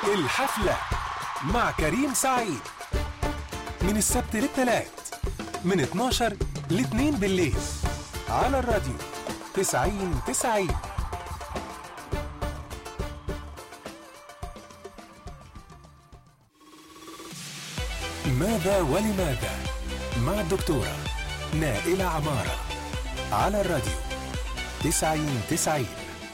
الحفلة مع كريم سعيد من السبت للتلات من 12 ل 2 بالليل على الراديو 90 90 ماذا ولماذا مع الدكتورة نائلة عمارة على الراديو 90 90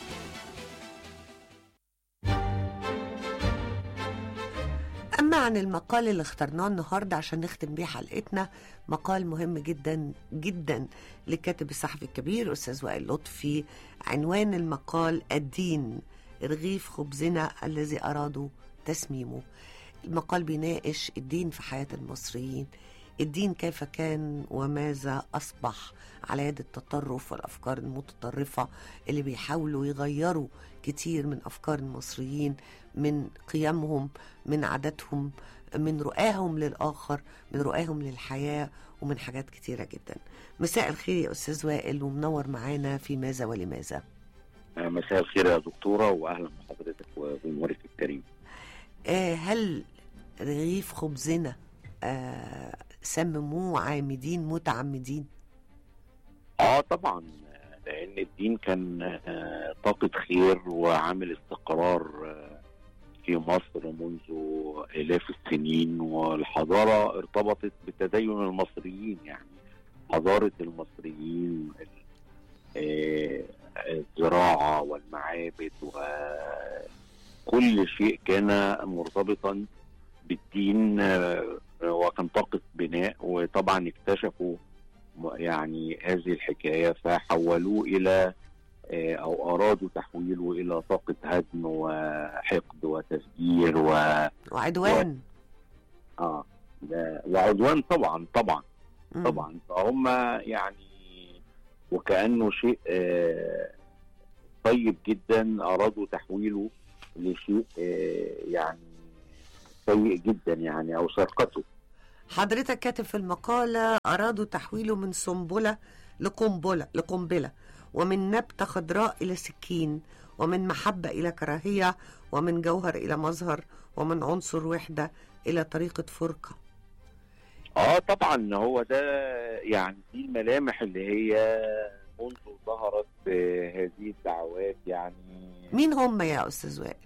أما عن المقال اللي اخترناه النهاردة عشان نختم بيه حلقتنا مقال مهم جدا جدا للكاتب الصحفي الكبير أستاذ وائل لطفي عنوان المقال الدين رغيف خبزنا الذي أرادوا تسميمه المقال بيناقش الدين في حياة المصريين الدين كيف كان وماذا أصبح على يد التطرف والأفكار المتطرفة اللي بيحاولوا يغيروا كتير من أفكار المصريين من قيمهم من عاداتهم من رؤاهم للآخر من رؤاهم للحياة ومن حاجات كتيرة جدا مساء الخير يا أستاذ وائل ومنور معانا في ماذا ولماذا مساء الخير يا دكتورة وأهلا بحضرتك وجمهورك الكريم آه هل رغيف خبزنا آه سمموه عامدين متعمدين اه طبعا لان الدين كان آه، طاقة خير وعامل استقرار آه، في مصر منذ آلاف السنين والحضارة ارتبطت بتدين المصريين يعني حضارة المصريين ال- آه، الزراعة والمعابد وكل شيء كان مرتبطا بالدين آه، وكان طاقة بناء وطبعا اكتشفوا م- يعني هذه الحكاية فحولوه إلى آه، أو أرادوا تحويله إلى طاقة هدم وحقد وتفجير و وعدوان آه ده- وعدوان طبعا طبعا مم. طبعا فهم يعني وكأنه شيء آه، طيب جدا أرادوا تحويله لشيء آه، يعني سيء جدا يعني أو سرقته حضرتك كاتب في المقالة أرادوا تحويله من سنبلة لقنبلة لقنبلة ومن نبتة خضراء إلى سكين ومن محبة إلى كراهية ومن جوهر إلى مظهر ومن عنصر وحدة إلى طريقة فرقة اه طبعا هو ده يعني دي الملامح اللي هي منذ ظهرت آه، هذه الدعوات يعني مين هم يا أستاذ وائل؟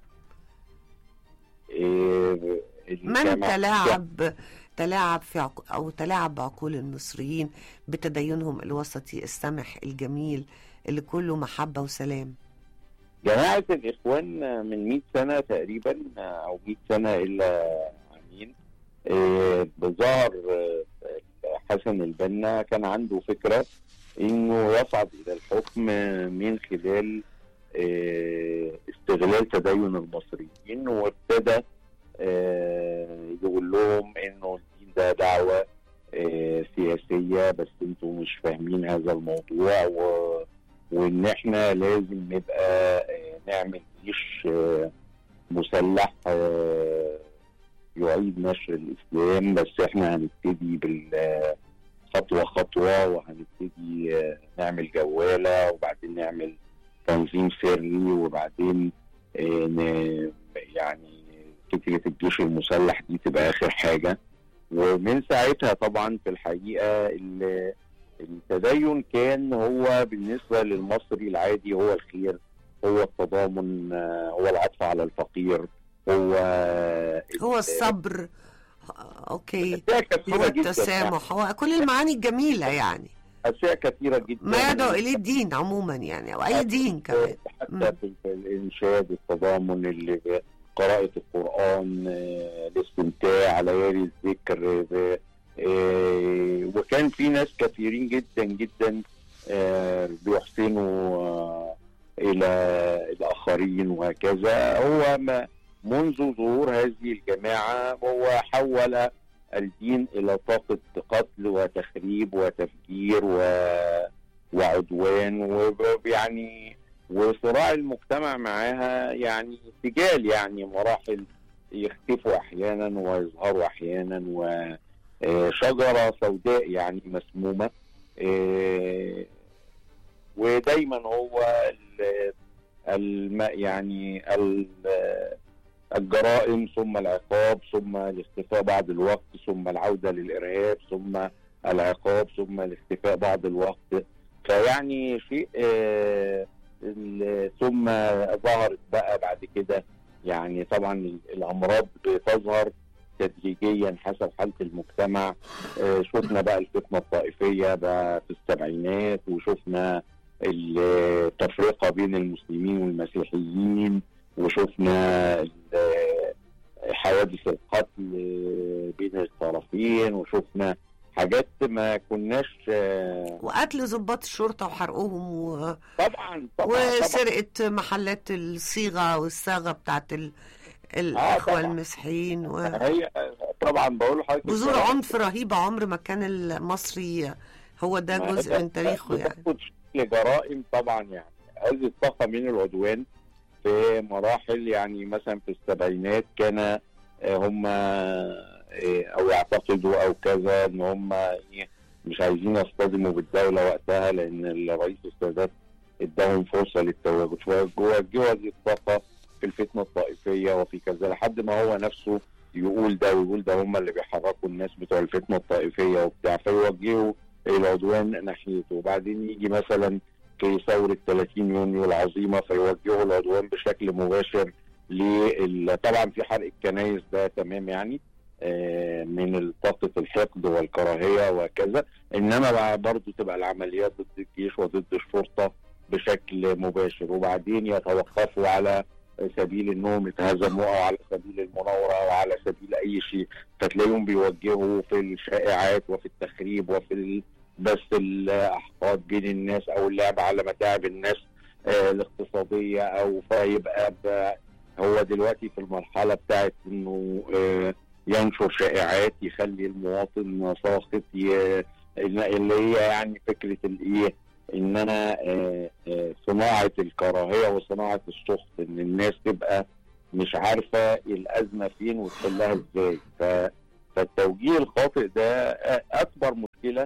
آه، من الجماعة- تلاعب تلاعب في عق... أو تلاعب بعقول المصريين بتدينهم الوسطي السمح الجميل اللي كله محبة وسلام جماعة الإخوان من 100 سنة تقريبا أو 100 سنة إلا عامين آه، بظهر آه، حسن البنا كان عنده فكرة إنه يصعد إلى الحكم من خلال آه، استغلال تدين المصريين وابتدى آه، يقول لهم إنه الدين ده دعوة آه، سياسية بس انتوا مش فاهمين هذا الموضوع و وان احنا لازم نبقى آه، نعمل جيش آه، مسلح آه، يعيد نشر الاسلام بس احنا هنبتدي بال خطوه خطوه وهنبتدي آه، نعمل جواله وبعدين نعمل تنظيم سري وبعدين آه، ن- يعني فكره الجيش المسلح دي تبقى اخر حاجه ومن ساعتها طبعا في الحقيقه ال- التدين كان هو بالنسبه للمصري العادي هو الخير هو التضامن آه، هو العطف على الفقير هو هو الصبر أوكي أشياء هو كثيرة جدا التسامح هو كل المعاني الجميلة يعني أشياء كثيرة جدا ما يدعو إليه الدين عموما يعني أو أي دين كمان مم. حتى في الإنشاد التضامن اللي قراءة القرآن آه، الاستمتاع ليالي الذكر آه، آه، وكان في ناس كثيرين جدا جدا آه، بيحسنوا آه، إلى الآخرين وهكذا هو ما منذ ظهور هذه الجماعة هو حول الدين إلى طاقة قتل وتخريب وتفجير و... وعدوان ويعني وصراع المجتمع معاها يعني سجال يعني مراحل يختفوا احيانا ويظهروا احيانا وشجره سوداء يعني مسمومه آه، ودايما هو ال- الم يعني ال- الجرائم ثم العقاب ثم الاختفاء بعض الوقت ثم العوده للارهاب ثم العقاب ثم الاختفاء بعض الوقت فيعني شيء آه، ال- ثم ظهرت بقى بعد كده يعني طبعا ال- الامراض بتظهر تدريجيا حسب حاله المجتمع آه، شفنا بقى الفتنه الطائفيه بقى في السبعينات وشفنا التفرقه بين المسلمين والمسيحيين وشفنا ال- حوادث القتل بين الطرفين وشفنا حاجات ما كناش آه، وقتل ضباط الشرطه وحرقهم و... طبعا طبعا طبعا وسرقه محلات الصيغه والصاغه بتاعت ال... الاخوه طبعا. المسيحيين و... هي طبعا بقول لحضرتك بذور عنف رهيبه عمر ما كان المصري هو ده ما جزء من تاريخه يعني بتاخد شكل جرائم طبعا يعني هذه الطاقة من العدوان في مراحل يعني مثلا في السبعينات كان آه، هم آه، او يعتقدوا او كذا ان هم إيه، مش عايزين يصطدموا بالدولة وقتها لان الرئيس السادات اداهم فرصة للتواجد فوجهوا هذه الطاقة في الفتنة الطائفية وفي كذا لحد ما هو نفسه يقول ده ويقول ده هم اللي بيحركوا الناس بتوع الفتنة الطائفية وبتاع فيوجهوا العدوان ناحيته وبعدين يجي مثلا في ثورة 30 يونيو العظيمة فيوجهوا العدوان بشكل مباشر لل... طبعا في حرق الكنايس ده تمام يعني آه، من طاقة الحقد والكراهية وكذا إنما بقى برضو تبقى العمليات ضد الجيش وضد الشرطة بشكل مباشر وبعدين يتوقفوا على سبيل انهم يتهزموا او على سبيل المناوره او على سبيل اي شيء فتلاقيهم بيوجهوا في الشائعات وفي التخريب وفي ال- بث الاحقاد بين الناس او اللعب على متاعب الناس آه، الاقتصاديه او فيبقى ب- هو دلوقتي في المرحله بتاعت انه آه، ينشر شائعات يخلي المواطن ساخط ي- اللي هي يعني فكره الايه ان انا آه، آه، صناعه الكراهيه وصناعه السخط ان الناس تبقى مش عارفه الازمه فين وتحلها ازاي ف- فالتوجيه الخاطئ ده آه، اكبر مشكله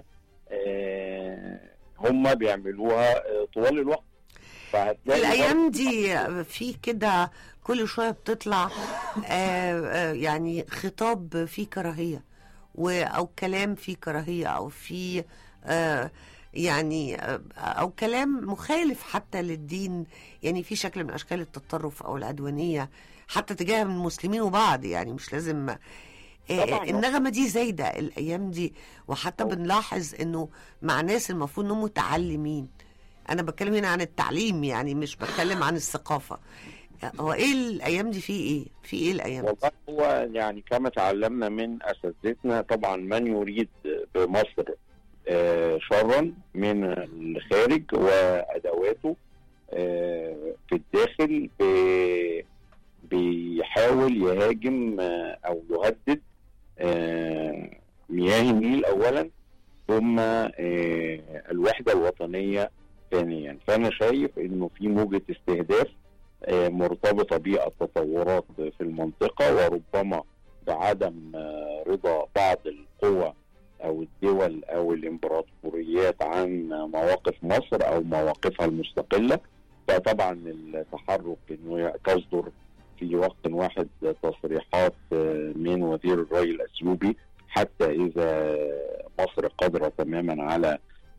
آه، هم بيعملوها آه، طوال الوقت فهتلاقي الايام دي في كده كل شويه بتطلع آه، آه، يعني خطاب فيه كراهيه و او كلام فيه كراهيه او فيه آه، يعني آه، او كلام مخالف حتى للدين يعني في شكل من اشكال التطرف او العدوانيه حتى تجاه المسلمين وبعض يعني مش لازم آه، طبعاً. النغمه دي زايده الايام دي وحتى طبعاً. بنلاحظ انه مع ناس المفروض انهم متعلمين انا بتكلم هنا عن التعليم يعني مش بتكلم عن الثقافه هو ايه الايام دي في ايه في ايه الايام دي والله هو يعني كما تعلمنا من اساتذتنا طبعا من يريد بمصر آه، شرا من الخارج وادواته آه، في الداخل ب- بيحاول يهاجم آه، او يهدد آه، مياه النيل اولا ثم آه، الوحده الوطنيه ثانيا فانا شايف انه في موجه استهداف آه، مرتبطه بالتطورات في المنطقه وربما بعدم آه، رضا بعض القوى او الدول او الامبراطوريات عن مواقف مصر او مواقفها المستقله فطبعا التحرك انه تصدر في وقت واحد تصريحات آه، من وزير الري الاثيوبي حتى اذا مصر قادره تماما على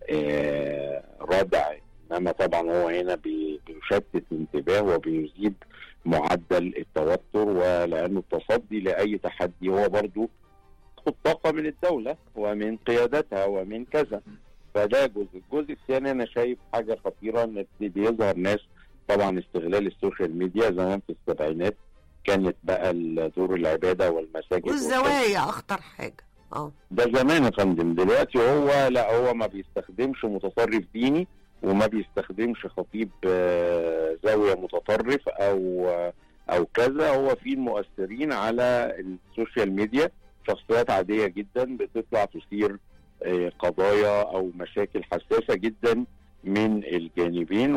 آه، ردع انما طبعا هو هنا بي- بيشتت انتباه وبيزيد معدل التوتر ولانه التصدي لاي تحدي هو برضو ياخد طاقه من الدوله ومن قيادتها ومن كذا فده جزء الجزء الثاني انا شايف حاجه خطيره ان بيظهر ناس طبعا استغلال السوشيال ميديا زمان في السبعينات كانت بقى دور العباده والمساجد والزوايا اخطر حاجه اه ده زمان يا فندم دلوقتي هو لا هو ما بيستخدمش متطرف ديني وما بيستخدمش خطيب آه، زاويه متطرف او آه، او كذا هو في المؤثرين على السوشيال ميديا شخصيات عاديه جدا بتطلع تثير آه، قضايا او مشاكل حساسه جدا من الجانبين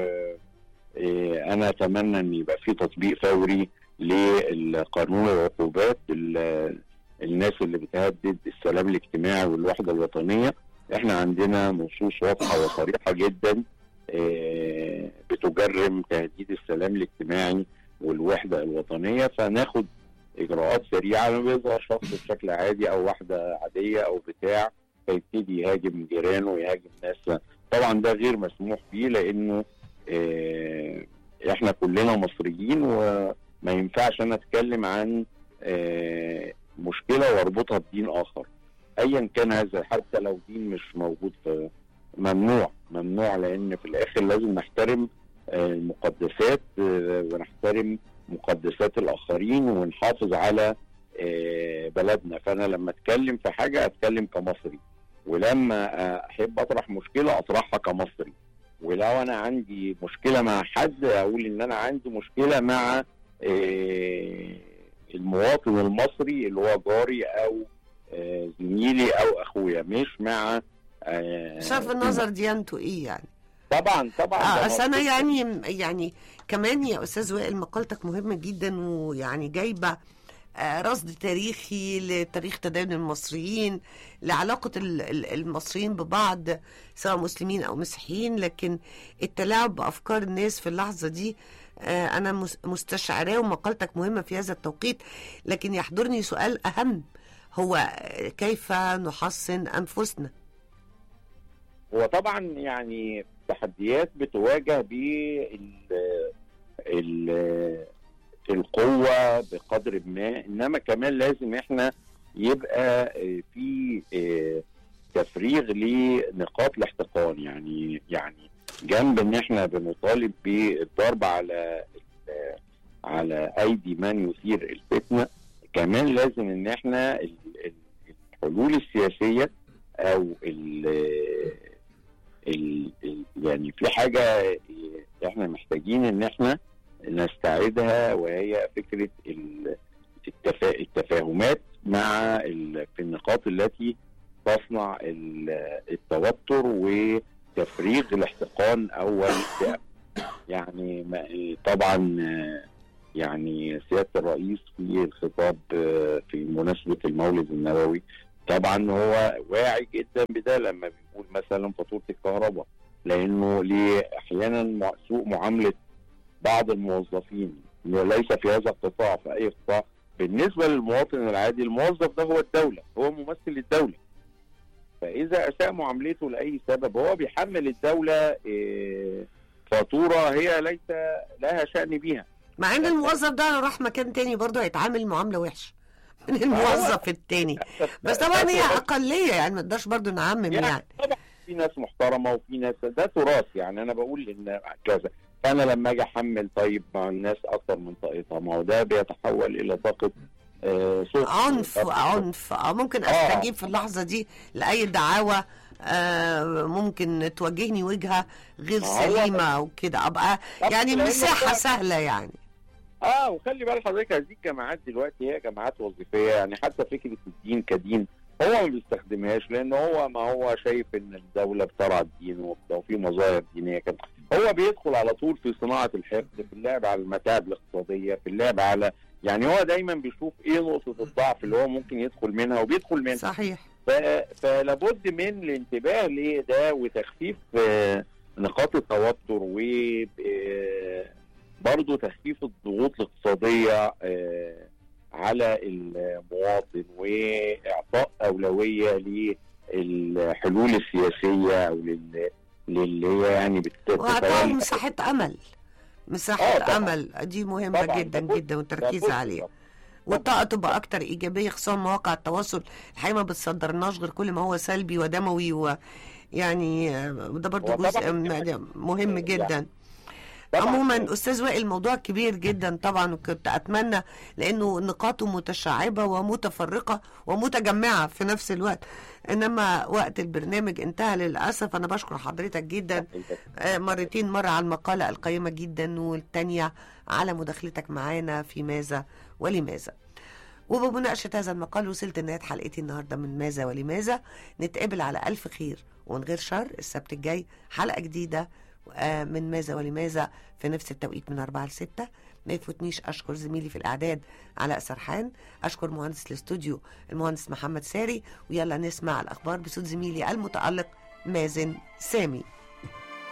وانا اتمنى ان يبقى في تطبيق فوري لقانون العقوبات ال- الناس اللي بتهدد السلام الاجتماعي والوحده الوطنيه احنا عندنا نصوص واضحه وصريحه جدا آه، بتجرم تهديد السلام الاجتماعي والوحده الوطنيه فناخد اجراءات سريعه لما بيظهر شخص بشكل عادي او واحده عاديه او بتاع فيبتدي يهاجم جيرانه ويهاجم ناس طبعا ده غير مسموح بيه لانه آه، احنا كلنا مصريين وما ينفعش انا اتكلم عن آه، مشكله واربطها بدين اخر ايا كان هذا حتى لو دين مش موجود في ممنوع ممنوع لان في الاخر لازم نحترم آه، المقدسات آه، ونحترم مقدسات الاخرين ونحافظ على آه، بلدنا فانا لما اتكلم في حاجه اتكلم كمصري ولما آه، احب اطرح مشكله اطرحها كمصري ولو انا عندي مشكله مع حد اقول ان انا عندي مشكله مع آه، المواطن المصري اللي هو جاري او آه، زميلي او اخويا مش مع آه، بصرف النظر ديانته ايه يعني طبعا طبعا اه ده اصل انا مظبوط. يعني يعني كمان يا استاذ وائل مقالتك مهمه جدا ويعني جايبه آه، رصد تاريخي لتاريخ تدين المصريين لعلاقة ال- ال- المصريين ببعض سواء مسلمين أو مسيحيين لكن التلاعب بأفكار الناس في اللحظة دي آه، أنا مس- مستشعراه ومقالتك مهمة في هذا التوقيت لكن يحضرني سؤال أهم هو آه، كيف نحصن أنفسنا هو طبعا يعني تحديات بتواجه بال ال- القوة بقدر ما إنما كمان لازم إحنا يبقى آه، في آه، تفريغ لنقاط الاحتقان يعني يعني جنب إن إحنا بنطالب بالضرب على ال- على أيدي من يثير الفتنة كمان لازم إن إحنا ال- ال- الحلول السياسية أو ال ال ال يعني في حاجة احنا محتاجين ان احنا نستعيدها وهي فكرة ال- التفا... التفاهمات مع ال... في النقاط التي تصنع ال- التوتر وتفريغ الاحتقان اول بأ- يعني ما- طبعا آه، يعني سيادة الرئيس في الخطاب آه، في مناسبة المولد النبوي طبعا هو واعي جدا بده لما بيقول مثلا فاتوره الكهرباء لانه ليه احيانا مع- سوء معامله بعض الموظفين ليس في هذا القطاع في اي قطاع بالنسبه للمواطن العادي الموظف ده هو الدوله هو ممثل الدوله فاذا اساء معاملته لاي سبب هو بيحمل الدوله إيه، فاتوره هي ليس لها شان بيها مع ان الموظف ده لو راح مكان تاني برضه هيتعامل معامله وحشه من الموظف التاني بس طبعا هي اقليه يعني ما نقدرش برضه نعمم يعني يعني طبعا في ناس محترمه وفي ناس ده تراث يعني انا بقول ان كذا فانا لما اجي احمل طيب مع الناس اكتر من طاقتها ما هو ده بيتحول الى طاقه آه صوت عنف عنف اه ممكن آه. استجيب في اللحظه دي لاي دعاوى آه ممكن توجهني وجهه غير ما هو سليمه وكده ابقى طب يعني لأنه مساحه ده- سهله يعني اه وخلي بال حضرتك هذه الجامعات دلوقتي هي جامعات وظيفيه يعني حتى فكره الدين كدين هو ما بيستخدمهاش لان هو ما هو شايف ان الدوله بترعى الدين وبتاع، وفي مظاهر دينيه كده هو بيدخل على طول في صناعه الحقد في اللعب على المتاعب الاقتصاديه في اللعب على يعني هو دايما بيشوف ايه نقطه الضعف اللي هو ممكن يدخل منها وبيدخل منها صحيح ف- فلابد من الانتباه لده وتخفيف آه، نقاط التوتر و آه، برضه تخفيف الضغوط الاقتصاديه آه، على المواطن واعطاء اولويه للحلول السياسيه او لل للي هي يعني بت- واعطاهم بتتولى- مساحه امل مساحه آه، طبعاً. امل دي مهمه طبعاً، جدا لابد- جدا والتركيز لابد عليها والطاقه تبقى اكتر ايجابيه خصوصا مواقع التواصل الحقيقه ما بتصدرناش غير كل ما هو سلبي ودموي ويعني آه، ده برضو هو طبعاً جزء من مهم يعني جدا طبعاً. عموما استاذ وائل الموضوع كبير جدا طبعا وكنت اتمنى لانه نقاطه متشعبه ومتفرقه ومتجمعه في نفس الوقت انما وقت البرنامج انتهى للاسف انا بشكر حضرتك جدا آه، مرتين مرة على المقالة القيمة جدا والتانية على مداخلتك معانا في ماذا ولماذا وبمناقشة هذا المقال وصلت لنهاية حلقتي النهاردة من ماذا ولماذا نتقابل على ألف خير ومن غير شر السبت الجاي حلقة جديدة آه، من ماذا ولماذا في نفس التوقيت من أربعة لستة ما يفوتنيش أشكر زميلي في الإعداد علاء سرحان أشكر مهندس الاستوديو المهندس محمد ساري ويلا نسمع الأخبار بصوت زميلي المتألق مازن سامي